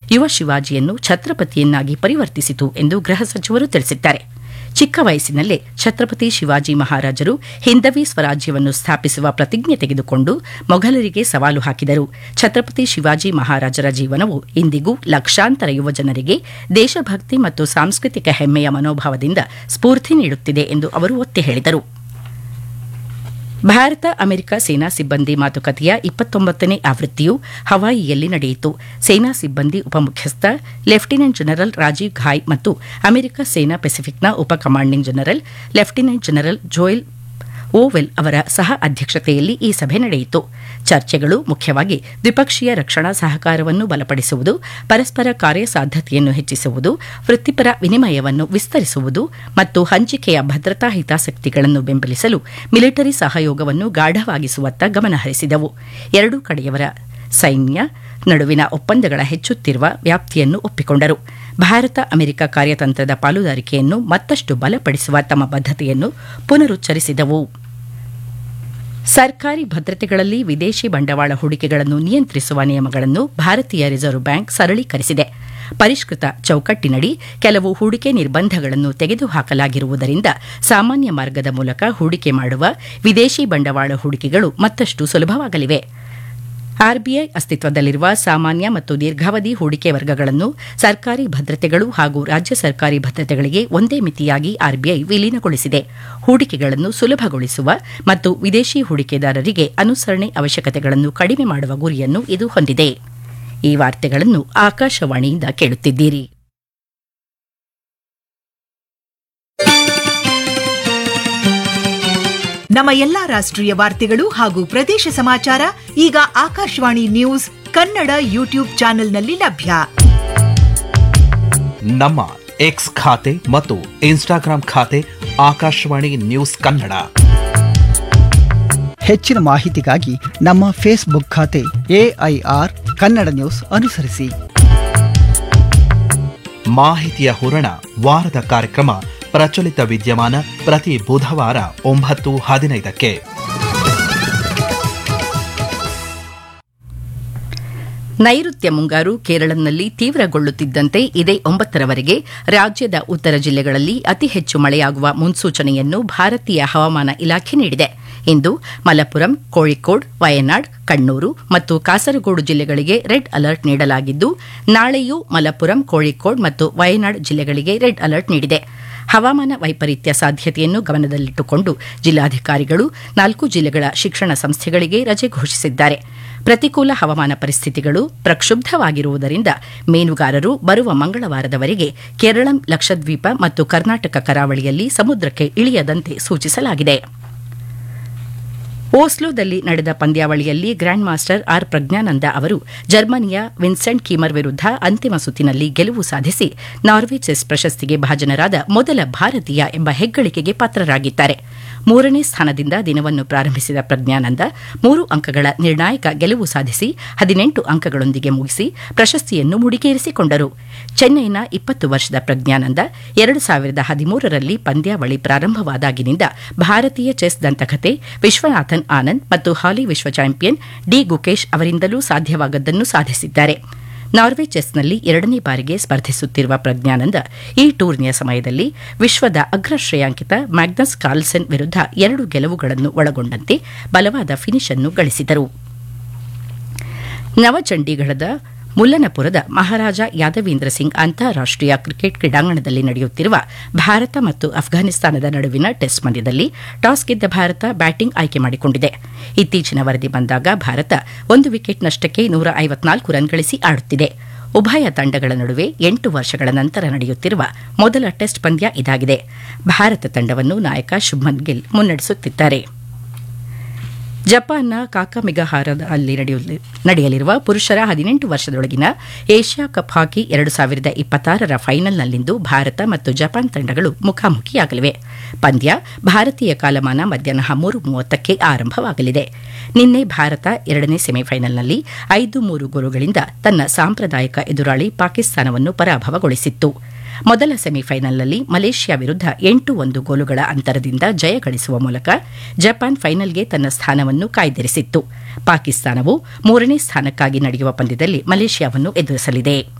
ಯುವ ಶಿವಾಜಿಯನ್ನು ಛತ್ರಪತಿಯನ್ನಾಗಿ ಪರಿವರ್ತಿಸಿತು ಎಂದು ಗೃಹ ಸಚಿವರು ತಿಳಿಸಿದ್ದಾರೆ ಚಿಕ್ಕ ವಯಸ್ಸಿನಲ್ಲೇ ಛತ್ರಪತಿ ಶಿವಾಜಿ ಮಹಾರಾಜರು ಹಿಂದವಿ ಸ್ವರಾಜ್ಯವನ್ನು ಸ್ಥಾಪಿಸುವ ಪ್ರತಿಜ್ಞೆ ತೆಗೆದುಕೊಂಡು ಮೊಘಲರಿಗೆ ಸವಾಲು ಹಾಕಿದರು ಛತ್ರಪತಿ ಶಿವಾಜಿ ಮಹಾರಾಜರ ಜೀವನವು ಇಂದಿಗೂ ಲಕ್ಷಾಂತರ ಯುವಜನರಿಗೆ ದೇಶಭಕ್ತಿ ಮತ್ತು ಸಾಂಸ್ಕೃತಿಕ ಹೆಮ್ಮೆಯ ಮನೋಭಾವದಿಂದ ಸ್ಫೂರ್ತಿ ನೀಡುತ್ತಿದೆ ಎಂದು ಅವರು ಒತ್ತಿ ಹೇಳಿದರು ಭಾರತ ಅಮೆರಿಕ ಸೇನಾ ಸಿಬ್ಬಂದಿ ಮಾತುಕತೆಯ ಇಪ್ಪತ್ತೊಂಬತ್ತನೇ ಆವೃತ್ತಿಯು ಹವಾಯಿಯಲ್ಲಿ ನಡೆಯಿತು ಸೇನಾ ಸಿಬ್ಬಂದಿ ಉಪಮುಖ್ಯಸ್ಥ ಲೆಫ್ಟಿನೆಂಟ್ ಜನರಲ್ ರಾಜೀವ್ ಘಾಯ್ ಮತ್ತು ಅಮೆರಿಕ ಸೇನಾ ಪೆಸಿಫಿಕ್ನ ಉಪ commanding general lieutenant general Joel Vowell ಅವರ ಸಹ ಅಧ್ಯಕ್ಷತೆಯಲ್ಲಿ ಈ ಸಭೆ ನಡೆಯಿತು ಚರ್ಚೆಗಳು ಮುಖ್ಯವಾಗಿ ದ್ವಿಪಕ್ಷೀಯ ರಕ್ಷಣಾ ಸಹಕಾರವನ್ನು ಬಲಪಡಿಸುವುದು ಪರಸ್ಪರ ಕಾರ್ಯಸಾಧ್ಯತೆಯನ್ನು ಹೆಚ್ಚಿಸುವುದು ವೃತ್ತಿಪರ ವಿನಿಮಯವನ್ನು ವಿಸ್ತರಿಸುವುದು ಮತ್ತು ಹಂಚಿಕೆಯ ಭದ್ರತಾ ಹಿತಾಸಕ್ತಿಗಳನ್ನು ಬೆಂಬಲಿಸಲು ಮಿಲಿಟರಿ ಸಹಯೋಗವನ್ನು ಗಾಢವಾಗಿಸುವತ್ತ ಗಮನಹರಿಸಿದವು ಎರಡೂ ಕಡೆಯವರ ಸೈನ್ಯ ನಡುವಿನ ಒಪ್ಪಂದಗಳ ಹೆಚ್ಚುತ್ತಿರುವ ವ್ಯಾಪ್ತಿಯನ್ನು ಒಪ್ಪಿಕೊಂಡರು ಭಾರತ ಅಮೆರಿಕ ಕಾರ್ಯತಂತ್ರದ ಪಾಲುದಾರಿಕೆಯನ್ನು ಮತ್ತಷ್ಟು ಬಲಪಡಿಸುವ ತಮ್ಮ ಬದ್ಧತೆಯನ್ನು ಪುನರುಚ್ಚರಿಸಿದವು ಸರ್ಕಾರಿ ಭದ್ರತೆಗಳಲ್ಲಿ ವಿದೇಶಿ ಬಂಡವಾಳ ಹೂಡಿಕೆಗಳನ್ನು ನಿಯಂತ್ರಿಸುವ ನಿಯಮಗಳನ್ನು ಭಾರತೀಯ ರಿಸರ್ವ್ ಬ್ಯಾಂಕ್ ಸರಳೀಕರಿಸಿದೆ ಪರಿಷ್ಕೃತ ಚೌಕಟ್ಟಿನಡಿ ಕೆಲವು ಹೂಡಿಕೆ ನಿರ್ಬಂಧಗಳನ್ನು ತೆಗೆದುಹಾಕಲಾಗಿರುವುದರಿಂದ ಸಾಮಾನ್ಯ ಮಾರ್ಗದ ಮೂಲಕ ಹೂಡಿಕೆ ಮಾಡುವ ವಿದೇಶಿ ಬಂಡವಾಳ ಹೂಡಿಕೆಗಳು ಮತ್ತಷ್ಟು ಸುಲಭವಾಗಲಿವೆ ಆರ್ಬಿಐ ಅಸ್ತಿತ್ವದಲ್ಲಿರುವ ಸಾಮಾನ್ಯ ಮತ್ತು ದೀರ್ಘಾವಧಿ ಹೂಡಿಕೆ ವರ್ಗಗಳನ್ನು ಸರ್ಕಾರಿ ಭದ್ರತೆಗಳು ಹಾಗೂ ರಾಜ್ಯ ಸರ್ಕಾರಿ ಭದ್ರತೆಗಳಿಗೆ ಒಂದೇ ಮಿತಿಯಾಗಿ ಆರ್ಬಿಐ ವಿಲೀನಗೊಳಿಸಿದೆ ಹೂಡಿಕೆಗಳನ್ನು ಸುಲಭಗೊಳಿಸುವ ಮತ್ತು ವಿದೇಶಿ ಹೂಡಿಕೆದಾರರಿಗೆ ಅನುಸರಣೆ ಅವಶ್ಯಕತೆಗಳನ್ನು ಕಡಿಮೆ ಮಾಡುವ ಗುರಿಯನ್ನು ಇದು ಹೊಂದಿದೆ ಈ ವಾರ್ತೆಗಳನ್ನು ಆಕಾಶವಾಣಿಯಿಂದ ಕೇಳುತ್ತಿದ್ದೀರಿ ನಮ್ಮ ಎಲ್ಲಾ ರಾಷ್ಟ್ರೀಯ ವಾರ್ತೆಗಳು ಹಾಗೂ ಪ್ರದೇಶ ಸಮಾಚಾರ ಈಗ ಆಕಾಶವಾಣಿ ನ್ಯೂಸ್ ಕನ್ನಡ ಯೂಟ್ಯೂಬ್ ಚಾನೆಲ್ನಲ್ಲಿ ಲಭ್ಯ ನಮ್ಮ ಎಕ್ಸ್ ಖಾತೆ ಮತ್ತು ಇನ್ಸ್ಟಾಗ್ರಾಂ ಖಾತೆ ಆಕಾಶವಾಣಿ ನ್ಯೂಸ್ ಕನ್ನಡ ಹೆಚ್ಚಿನ ಮಾಹಿತಿಗಾಗಿ ನಮ್ಮ ಫೇಸ್ಬುಕ್ ಖಾತೆ ಎಐಆರ್ ಕನ್ನಡ ನ್ಯೂಸ್ ಅನುಸರಿಸಿ ಮಾಹಿತಿಯ ಹೂರಣ ವಾರದ ಕಾರ್ಯಕ್ರಮ ಪ್ರಚಲಿತ ವಿದ್ಯಮಾನ ಪ್ರತಿ ಬುಧವಾರ ಒಂಬತ್ತು ಹದಿನೈದಕ್ಕೆ ನೈಋತ್ಯ ಮುಂಗಾರು ಕೇರಳಂನಲ್ಲಿ ತೀವ್ರಗೊಳ್ಳುತ್ತಿದ್ದಂತೆ ಇದೇ ಒಂಬತ್ತರವರೆಗೆ ರಾಜ್ಯದ ಉತ್ತರ ಜಿಲ್ಲೆಗಳಲ್ಲಿ ಅತಿ ಹೆಚ್ಚು ಮಳೆಯಾಗುವ ಮುನ್ಸೂಚನೆಯನ್ನು ಭಾರತೀಯ ಹವಾಮಾನ ಇಲಾಖೆ ನೀಡಿದೆ ಇಂದು ಮಲಪ್ಪುರಂ ಕೋಳಿಕೋಡ್ ವಯನಾಡ್ ಕಣ್ಣೂರು ಮತ್ತು ಕಾಸರಗೋಡು ಜಿಲ್ಲೆಗಳಿಗೆ ರೆಡ್ ಅಲರ್ಟ್ ನೀಡಲಾಗಿದ್ದು ನಾಳೆಯೂ ಮಲಪ್ಪುರಂ ಕೋಳಿಕೋಡ್ ಮತ್ತು ವಯನಾಡ್ ಜಿಲ್ಲೆಗಳಿಗೆ ರೆಡ್ ಅಲರ್ಟ್ ನೀಡಿದೆ ಹವಾಮಾನ ವೈಪರೀತ್ಯ ಸಾಧ್ಯತೆಯನ್ನು ಗಮನದಲ್ಲಿಟ್ಟುಕೊಂಡು ಜಿಲ್ಲಾಧಿಕಾರಿಗಳು ನಾಲ್ಕು ಜಿಲ್ಲೆಗಳ ಶಿಕ್ಷಣ ಸಂಸ್ಥೆಗಳಿಗೆ ರಜೆ ಘೋಷಿಸಿದ್ದಾರೆ ಪ್ರತಿಕೂಲ ಹವಾಮಾನ ಪರಿಸ್ಥಿತಿಗಳು ಪ್ರಕ್ಷುಬ್ಧವಾಗಿರುವುದರಿಂದ ಮೀನುಗಾರರು ಬರುವ ಮಂಗಳವಾರದವರೆಗೆ ಕೇರಳಂ ಲಕ್ಷದ್ವೀಪ ಮತ್ತು ಕರ್ನಾಟಕ ಕರಾವಳಿಯಲ್ಲಿ ಸಮುದ್ರಕ್ಕೆ ಇಳಿಯದಂತೆ ಸೂಚಿಸಲಾಗಿದೆ ಓಸ್ಲೋದಲ್ಲಿ ನಡೆದ ಪಂದ್ಯಾವಳಿಯಲ್ಲಿ ಗ್ರ್ಯಾಂಡ್ ಮಾಸ್ಟರ್ ಆರ್ ಪ್ರಜ್ಞಾನಂದ ಅವರು ಜರ್ಮನಿಯ ವಿನ್ಸೆಂಟ್ ಕೀಮರ್ ವಿರುದ್ಧ ಅಂತಿಮ ಸುತ್ತಿನಲ್ಲಿ ಗೆಲುವು ಸಾಧಿಸಿ ನಾರ್ವೆ ಚೆಸ್ ಪ್ರಶಸ್ತಿಗೆ ಭಾಜನರಾದ ಮೊದಲ ಭಾರತೀಯ ಎಂಬ ಹೆಗ್ಗಳಿಕೆಗೆ ಪಾತ್ರರಾಗಿದ್ದಾರೆ ಮೂರನೇ ಸ್ಥಾನದಿಂದ ದಿನವನ್ನು ಪ್ರಾರಂಭಿಸಿದ ಪ್ರಜ್ಞಾನಂದ ಮೂರು ಅಂಕಗಳ ನಿರ್ಣಾಯಕ ಗೆಲುವು ಸಾಧಿಸಿ ಹದಿನೆಂಟು ಅಂಕಗಳೊಂದಿಗೆ ಮುಗಿಸಿ ಪ್ರಶಸ್ತಿಯನ್ನು ಮುಡಿಗೇರಿಸಿಕೊಂಡರು ಚೆನ್ನೈನ ಇಪ್ಪತ್ತು ವರ್ಷದ ಪ್ರಜ್ಞಾನಂದ ಎರಡು ಸಾವಿರದ ಹದಿಮೂರರಲ್ಲಿ ಪಂದ್ಯಾವಳಿ ಪ್ರಾರಂಭವಾದಾಗಿನಿಂದ ಭಾರತೀಯ ಚೆಸ್ ದಂತಕತೆ ವಿಶ್ವನಾಥನ್ ಆನಂದ್ ಮತ್ತು ಹಾಲಿ ವಿಶ್ವ ಚಾಂಪಿಯನ್ ಡಿ ಗುಕೇಶ್ ಅವರಿಂದಲೂ ಸಾಧ್ಯವಾಗದ್ದನ್ನು ಸಾಧಿಸಿದ್ದಾರೆ ನಾರ್ವೆ ಚೆಸ್ನಲ್ಲಿ ಎರಡನೇ ಬಾರಿಗೆ ಸ್ಪರ್ಧಿಸುತ್ತಿರುವ ಪ್ರಜ್ಞಾನಂದ ಈ ಟೂರ್ನಿಯ ಸಮಯದಲ್ಲಿ ವಿಶ್ವದ ಅಗ್ರ ಶ್ರೇಯಾಂಕಿತ ಮ್ಯಾಗ್ನಸ್ ಕಾರ್ಲ್ಸನ್ ವಿರುದ್ಧ ಎರಡು ಗೆಲುವುಗಳನ್ನು ಒಳಗೊಂಡಂತೆ ಬಲವಾದ ಫಿನಿಶ್ ಅನ್ನು ಗಳಿಸಿದರು ನವಚಂಡೀಗಢದ ಮುಲ್ಲನಪುರದ ಮಹಾರಾಜ ಯಾದವೀಂದ್ರ ಸಿಂಗ್ ಅಂತಾರಾಷ್ಟೀಯ ಕ್ರಿಕೆಟ್ ಕ್ರೀಡಾಂಗಣದಲ್ಲಿ ನಡೆಯುತ್ತಿರುವ ಭಾರತ ಮತ್ತು ಅಫ್ಘಾನಿಸ್ತಾನದ ನಡುವಿನ ಟೆಸ್ಟ್ ಪಂದ್ಯದಲ್ಲಿ ಟಾಸ್ ಗೆದ್ದ ಭಾರತ ಬ್ಯಾಟಿಂಗ್ ಆಯ್ಕೆ ಮಾಡಿಕೊಂಡಿದೆ ಇತ್ತೀಚಿನ ವರದಿ ಬಂದಾಗ ಭಾರತ ಒಂದು ವಿಕೆಟ್ ನಷ್ಟಕ್ಕೆ ನೂರ ಐವತ್ನಾಲ್ಕು ರನ್ ಗಳಿಸಿ ಆಡುತ್ತಿದೆ ಉಭಯ ತಂಡಗಳ ನಡುವೆ ಎಂಟು ವರ್ಷಗಳ ನಂತರ ನಡೆಯುತ್ತಿರುವ ಮೊದಲ ಟೆಸ್ಟ್ ಪಂದ್ಯ ಇದಾಗಿದೆ ಭಾರತ ತಂಡವನ್ನು ನಾಯಕ ಶುಭ್ಮನ್ ಗಿಲ್ ಮುನ್ನಡೆಸುತ್ತಿದ್ದಾರೆ ಜಪಾನ್ನ ಕಾಕಾಮಿಗಹಾರದಲ್ಲಿ ನಡೆಯಲಿರುವ ಪುರುಷರ ಹದಿನೆಂಟು ವರ್ಷದೊಳಗಿನ ಏಷ್ಯಾ ಕಪ್ ಹಾಕಿ ಎರಡು ಸಾವಿರದ ಇಪ್ಪತ್ತಾರರ ಫೈನಲ್ನಲ್ಲಿಂದು ಭಾರತ ಮತ್ತು ಜಪಾನ್ ತಂಡಗಳು ಮುಖಾಮುಖಿಯಾಗಲಿವೆ ಪಂದ್ಯ ಭಾರತೀಯ ಕಾಲಮಾನ ಮಧ್ಯಾಹ್ನ ಮೂರು ಮೂವತ್ತಕ್ಕೆ ಆರಂಭವಾಗಲಿದೆ ನಿನ್ನೆ ಭಾರತ ಎರಡನೇ ಸೆಮಿಫೈನಲ್ನಲ್ಲಿ ಐದು ಮೂರು ಗೋಲುಗಳಿಂದ ತನ್ನ ಸಾಂಪ್ರದಾಯಿಕ ಎದುರಾಳಿ ಪಾಕಿಸ್ತಾನವನ್ನು ಪರಾಭವಗೊಳಿಸಿತ್ತು ಮೊದಲ ಸೆಮಿಫೈನಲ್ನಲ್ಲಿ ಮಲೇಷ್ಯಾ ವಿರುದ್ಧ ಎಂಟು ಒಂದು ಗೋಲುಗಳ ಅಂತರದಿಂದ ಜಯ ಗಳಿಸುವ ಮೂಲಕ ಜಪಾನ್ ಫೈನಲ್ಗೆ ತನ್ನ ಸ್ಥಾನವನ್ನು ಕಾಯ್ದಿರಿಸಿತ್ತು ಪಾಕಿಸ್ತಾನವು ಮೂರನೇ ಸ್ಥಾನಕ್ಕಾಗಿ ನಡೆಯುವ ಪಂದ್ಯದಲ್ಲಿ ಮಲೇಷ್ಯಾವನ್ನು ಎದುರಿಸಲಿದೆ